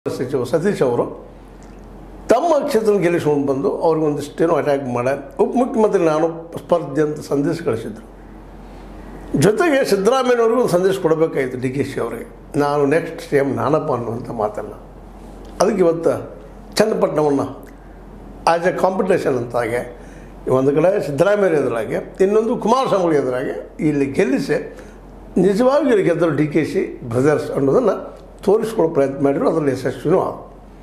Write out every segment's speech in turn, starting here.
ಸಚಿವ ಸತೀಶ್ ಅವರು ತಮ್ಮ ಕ್ಷೇತ್ರ ಗೆಲ್ಲಿಸ್ಕೊಂಡು ಬಂದು ಅವ್ರಿಗೆ ಒಂದಿಷ್ಟೇನೋ ಅಟ್ಯಾಕ್ ಮಾಡ ಉಪಮುಖ್ಯಮಂತ್ರಿ ನಾನು ಸ್ಪರ್ಧೆ ಅಂತ ಸಂದೇಶ ಕಳಿಸಿದ್ರು ಜೊತೆಗೆ ಸಿದ್ದರಾಮಯ್ಯನವ್ರಿಗೂ ಒಂದು ಸಂದೇಶ ಕೊಡಬೇಕಾಯಿತು ಡಿ ಕೆ ಶಿ ಅವರಿಗೆ ನಾನು ನೆಕ್ಸ್ಟ್ ಸಿ ಎಮ್ ನಾನಪ್ಪ ಅನ್ನುವಂಥ ಮಾತನ್ನು ಅದಕ್ಕೆ ಇವತ್ತು ಚನ್ನಪಟ್ಟಣವನ್ನು ಆಸ್ ಎ ಕಾಂಪಿಟೇಷನ್ ಅಂತಾಗೆ ಒಂದು ಕಡೆ ಸಿದ್ದರಾಮಯ್ಯ ಎದುರಾಗೆ ಇನ್ನೊಂದು ಕುಮಾರಸ್ವಾಮಿ ಎದುರಾಗೆ ಇಲ್ಲಿ ಗೆಲ್ಲಿಸಿ ನಿಜವಾಗಿ ಇಲ್ಲಿ ಗೆದ್ದರು ಡಿ ಕೆ ಶಿ ಬ್ರದರ್ಸ್ ಅನ್ನೋದನ್ನು ತೋರಿಸ್ಕೊಳ್ಳೋ ಪ್ರಯತ್ನ ಮಾಡಿದ್ರು ಅದರಲ್ಲಿ ಯಶಸ್ವಿನೂ ಆದ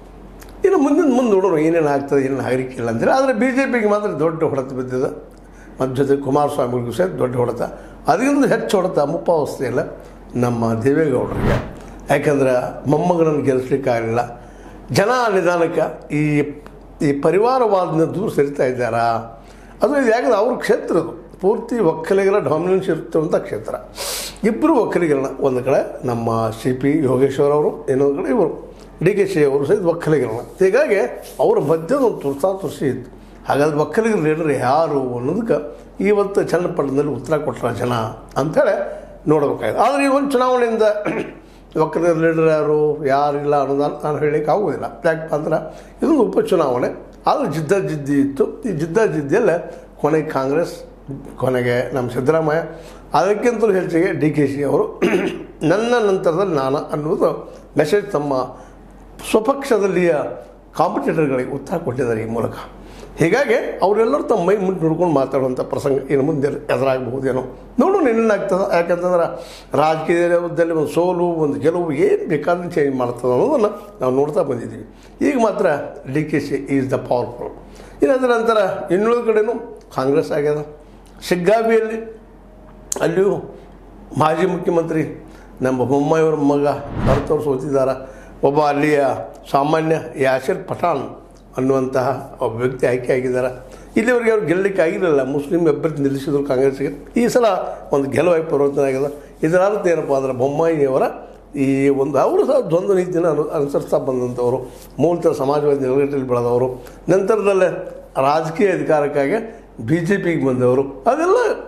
ಇನ್ನು ಮುಂದಿನ ಮುಂದೆ ನೋಡೋಣ ಏನೇನು ಆಗ್ತದೆ ಏನೇನು ಆಗಲಿಕ್ಕಿಲ್ಲ ಅಂತೇಳಿ ಆದರೆ ಬಿ ಜೆ ಪಿಗೆ ಮಾತ್ರ ದೊಡ್ಡ ಹೊಡೆತ ಬಿದ್ದಿದೆ ಮತ್ತು ಜೊತೆ ಕುಮಾರಸ್ವಾಮಿಗಳಿಗೂ ಸಹ ದೊಡ್ಡ ಹೊಡೆತ ಅದಕ್ಕಿಂತ ಹೆಚ್ಚು ಹೊಡೆತ ಮುಪ್ಪಾವಸ್ಥೆಯಲ್ಲ ನಮ್ಮ ದೇವೇಗೌಡರಿಗೆ ಯಾಕಂದ್ರೆ ಮೊಮ್ಮಗನನ್ನು ಗೆಲ್ಲಿಸ್ಲಿಕ್ಕಾಗಲಿಲ್ಲ ಜನ ನಿಧಾನಕ್ಕೆ ಈ ಈ ಪರಿವಾರವಾದನ ದೂರ ಸರಿತಾ ಇದ್ದಾರಾ ಅದು ಇದು ಯಾಕಂದ್ರೆ ಅವ್ರ ಕ್ಷೇತ್ರ ಅದು ಪೂರ್ತಿ ಒಕ್ಕಲಿಗರ ಡಾಮಿನೆನ್ಸ್ ಇರುತ್ತಂಥ ಕ್ಷೇತ್ರ ಇಬ್ಬರು ಒಕ್ಕಲಿಗರನ್ನ ಒಂದು ಕಡೆ ನಮ್ಮ ಸಿ ಪಿ ಯೋಗೇಶ್ವರ್ ಅವರು ಇನ್ನೊಂದು ಕಡೆ ಇವರು ಡಿ ಕೆ ಶಿ ಅವರು ಸಹಿತ ಒಕ್ಕಲಿಗರನ್ನ ಹೀಗಾಗಿ ಅವರ ಮಧ್ಯದ ಒಂದು ತುರ್ಸಾ ತುರ್ಸಿ ಇತ್ತು ಹಾಗಾದ್ರೆ ಒಕ್ಕಲಿಗರ ಲೀಡರ್ ಯಾರು ಅನ್ನೋದಕ್ಕೆ ಇವತ್ತು ಚನ್ನಪಟ್ಟಣದಲ್ಲಿ ಉತ್ತರ ಕೊಟ್ಟರ ಜನ ಅಂಥೇಳಿ ನೋಡಬೇಕಾಗಿದೆ ಆದರೆ ಈ ಒಂದು ಚುನಾವಣೆಯಿಂದ ಒಕ್ಕಲಿಗರ ಲೀಡರ್ ಯಾರು ಯಾರಿಲ್ಲ ಅನ್ನೋದನ್ನು ನಾನು ಹೇಳಲಿಕ್ಕೆ ಆಗೋದಿಲ್ಲ ಯಾಕಪ್ಪ ಅಂದ್ರೆ ಇದೊಂದು ಉಪಚುನಾವಣೆ ಆದರೆ ಜಿದ್ದ ಜಿದ್ದಿ ಇತ್ತು ಈ ಜಿದ್ದ ಜಿದ್ದಿಯಲ್ಲೇ ಕೊನೆಗೆ ಕಾಂಗ್ರೆಸ್ ಕೊನೆಗೆ ನಮ್ಮ ಸಿದ್ದರಾಮಯ್ಯ ಅದಕ್ಕಿಂತಲೂ ಹೆಚ್ಚಿಗೆ ಡಿ ಕೆ ಶಿ ಅವರು ನನ್ನ ನಂತರದಲ್ಲಿ ನಾನು ಅನ್ನುವುದು ಮೆಸೇಜ್ ತಮ್ಮ ಸ್ವಪಕ್ಷದಲ್ಲಿಯ ಕಾಂಪಿಟೇಟರ್ಗಳಿಗೆ ಉತ್ತರ ಕೊಟ್ಟಿದ್ದಾರೆ ಈ ಮೂಲಕ ಹೀಗಾಗಿ ಅವರೆಲ್ಲರೂ ತಮ್ಮ ಮೈ ಮುಂದೆ ನೋಡ್ಕೊಂಡು ಮಾತಾಡುವಂಥ ಪ್ರಸಂಗ ಇನ್ನು ಮುಂದೆ ಎದುರಾಗಬಹುದೇನೋ ನೋಡೋಣ ಏನೇನಾಗ್ತದೆ ಯಾಕಂತಂದ್ರೆ ರಾಜಕೀಯದಲ್ಲಿ ಒಂದು ಸೋಲು ಒಂದು ಗೆಲುವು ಏನು ಬೇಕಾದ್ರೆ ಚೇಂಜ್ ಮಾಡ್ತದೆ ಅನ್ನೋದನ್ನು ನಾವು ನೋಡ್ತಾ ಬಂದಿದ್ದೀವಿ ಈಗ ಮಾತ್ರ D K C is the powerful ಇನ್ನು ಅದರ ನಂತರ ಇನ್ನುಳಿದ ಕಡೆನೂ ಕಾಂಗ್ರೆಸ್ ಆಗ್ಯದ ಶಿಗ್ಗಾಬಿಯಲ್ಲಿ ಅಲ್ಲಿಯೂ ಮಾಜಿ ಮುಖ್ಯಮಂತ್ರಿ ನಮ್ಮ ಬೊಮ್ಮಾಯಿಯವರ ಮಗ ಭರತವ್ರು ಸೋತಿದ್ದಾರೆ ಒಬ್ಬ ಅಲ್ಲಿಯ ಸಾಮಾನ್ಯ ಯಾಸಿರ್ ಪಠಾಣ್ ಅನ್ನುವಂತಹ ಒಬ್ಬ ವ್ಯಕ್ತಿ ಆಯ್ಕೆ ಆಗಿದ್ದಾರೆ ಇಲ್ಲಿವರೆಗೆ ಅವ್ರು ಗೆಲ್ಲಲಿಕ್ಕೆ ಆಗಿರಲಿಲ್ಲ ಮುಸ್ಲಿಂ ಅಭ್ಯರ್ಥಿ ನಿಲ್ಲಿಸಿದ್ರು ಕಾಂಗ್ರೆಸ್ಗೆ ಈ ಸಲ ಒಂದು ಗೆಲುವಾಗಿ ಪರಿವರ್ತನೆ ಆಗಿದೆ ಇದರ ಅರ್ಥ ಏನಪ್ಪ ಅಂದರೆ ಬೊಮ್ಮಾಯಿಯವರ ಈ ಒಂದು ಅವರು ಸಹ ದ್ವಂದ್ವ ನೀತಿನ ಅನು ಅನುಸರಿಸ್ತಾ ಬಂದಂಥವರು ಮೂಲತಃ ಸಮಾಜವಾದಿ ನೆಲೆಗಟ್ಟಲ್ಲಿ ಬೆಳೆದವರು ನಂತರದಲ್ಲೇ ರಾಜಕೀಯ ಅಧಿಕಾರಕ್ಕಾಗಿ ಬಿ ಜೆ ಪಿಗೆ ಬಂದವರು ಅದೆಲ್ಲ